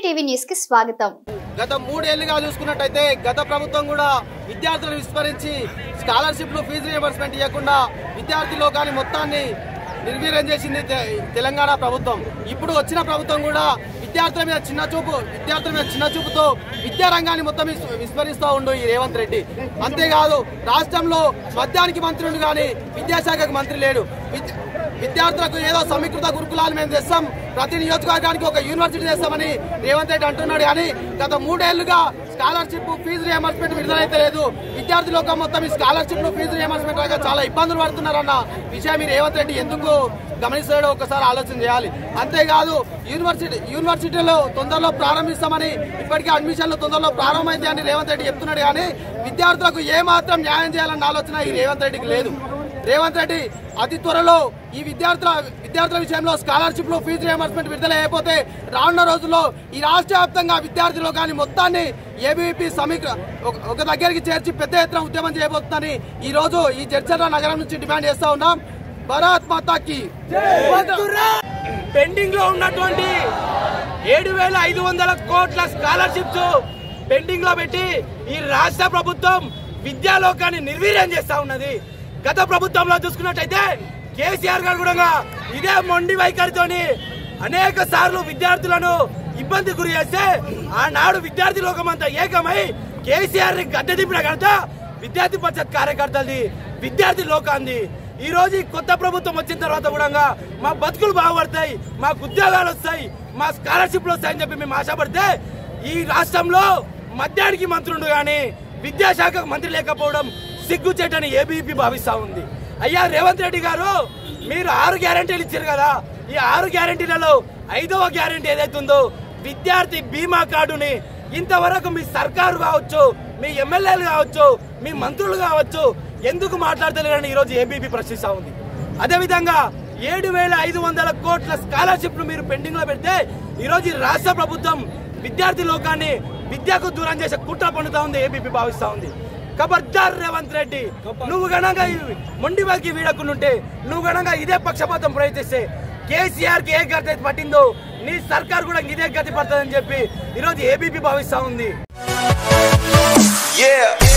TV news కి స్వాగతం గత మూడేళ్లుగా చూసుకున్నట్టయితే గత ప్రభుత్వం కూడా విద్యార్థులను విస్మరించి స్కాలర్షిప్లు ఫీజు రియంబర్స్మెంట్ ఇవ్వకుండా విద్యార్థి లోకాన్ని మొత్తాన్ని నిర్వీర్యం చేసింది తె- తెలంగాణ ప్రభుత్వం ఇప్పుడు వచ్చిన ప్రభుత్వం కూడా విద్యార్థుల మీద చిన్న చూపు విద్యార్థుల మీద చిన్న చూపుతో విద్యారంగాన్ని మొత్తం విస్- విస్మరిస్తూ ఉండు ఈ రేవంత్ రెడ్డి అంతేకాదు రాష్ట్రంలో మద్యానికి మంత్రులు కానీ విద్యాశాఖకు మంత్రి లేడు విద్య- విద్యార్థులకు ఏదో సమీకృత గురుకులాలు మేము తెస్తాం ప్రతి నియోజకవర్గానికి ఒక యూనివర్సిటీ తెస్తామని రేవంత్ రెడ్డి అంటున్నాడు కానీ గత మూడేళ్లుగా స్కాలర్షిప్ ఫీజు రియంబర్స్మెంట్ విడుదలైతే లేదు విద్యార్థి లోకం మొత్తం ఈ స్కాలర్షిప్ ఫీజు రియంబర్స్మెంట్ రాక చాలా ఇబ్బందులు పడుతున్నారన్న విషయం ఈ రేవంత్ రెడ్డి ఎందుకు గమనిస్తాడో ఒకసారి ఆలోచన చేయాలి అంతేకాదు యూనివర్సిటీ యూనివర్సిటీలో తొందరలో ప్రారంభిస్తామని ఇప్పటికే అడ్మిషన్లు తొందరలో ప్రారంభమైంది అని రేవంత్ రెడ్డి చెప్తున్నాడు కానీ విద్యార్థులకు ఏ మాత్రం న్యాయం చేయాలన్న ఆలోచన ఈ రేవంత్ రెడ్డికి లేదు రేవంత్ రెడ్డి అతి త్వరలో ఈ విద్యార్థుల విద్యార్థుల విషయంలో స్కాలర్షిప్ లో ఫీజు రియంబర్స్మెంట్ విడుదల అయిపోతే రానున్న రోజుల్లో ఈ రాష్ట్ర వ్యాప్తంగా విద్యార్థులు కానీ మొత్తాన్ని ఏబీపీ సమీక్ష ఒక- ఒక దగ్గరికి చేర్చి పెద్ద ఎత్తున ఉద్యమం చేయబోతుందని ఈ రోజు ఈ జడ్చర్ల నగరం నుంచి డిమాండ్ చేస్తా ఉన్నాం భారత్ మాతాకి పెండింగ్ లో ఉన్నటువంటి ఏడు వేల ఐదు వందల కోట్ల స్కాలర్షిప్స్ పెండింగ్ లో పెట్టి ఈ రాష్ట్ర ప్రభుత్వం విద్యాలోకాన్ని నిర్వీర్యం చేస్తా ఉన్నది గత ప్రభుత్వంలో చూసుకున్నట్టయితే కేసీఆర్ గారు కూడా ఇదే మొండి వైఖరితోని అనేక సార్లు విద్యార్థులను ఇబ్బంది గురి చేస్తే ఆనాడు విద్యార్థి లోకం అంతా ఏకమై కేసీఆర్ ని గడ్డ దింపిన కనుక విద్యార్థి పరిషత్ కార్యకర్తలది విద్యార్థి లోకాంది ఈ రోజు ఈ కొత్త ప్రభుత్వం వచ్చిన తర్వాత కూడా మా బతుకులు బాగుపడతాయి మాకు ఉద్యోగాలు వస్తాయి మా స్కాలర్షిప్లు వస్తాయని చెప్పి మేము ఆశపడితే ఈ రాష్ట్రంలో మద్యానికి మంత్రుడు గాని విద్యాశాఖకు మంత్రి లేకపోవడం సిగ్గుచేటని ఏబీపీ భావిస్తా ఉంది అయ్యా రేవంత్ రెడ్డి గారు మీరు ఆరు గ్యారంటీలు ఇచ్చారు కదా ఈ ఆరు గ్యారంటీలలో ఐదవ గ్యారంటీ ఏదైతుందో విద్యార్థి బీమా కార్డుని ఇంతవరకు మీ సర్కారు కావచ్చు మీ ఎమ్మెల్యేలు కావచ్చు మీ మంత్రులు కావచ్చు ఎందుకు మాట్లాడతలేరని ఈరోజు ఏబీపీ ప్రశ్నిస్తా ఉంది అదేవిధంగా ఏడు వేల ఐదు వందల కోట్ల స్కాలర్షిప్లు మీరు పెండింగ్ లో పెడితే ఈరోజు ఈ రాష్ట్ర ప్రభుత్వం విద్యార్థి లోకాన్ని విద్యకు దూరం చేసే కుట్ర పన్నుతా ఉంది ఏబీపీ భావిస్తా ఉంది ఖబర్దార్ రేవంత్ రెడ్డి నువ్వు గణంగా మొండి వాకి వీడకుంటుంటే నువ్వు గణంగా ఇదే పక్షపాతం ప్రయత్నిస్తే కేసీఆర్ కి ఏ గతి అయితే పట్టిందో నీ సర్కార్ కూడా ఇదే గతి పడుతుందని చెప్పి ఈరోజు ఏబీపీ భావిస్తా ఉంది Yeah.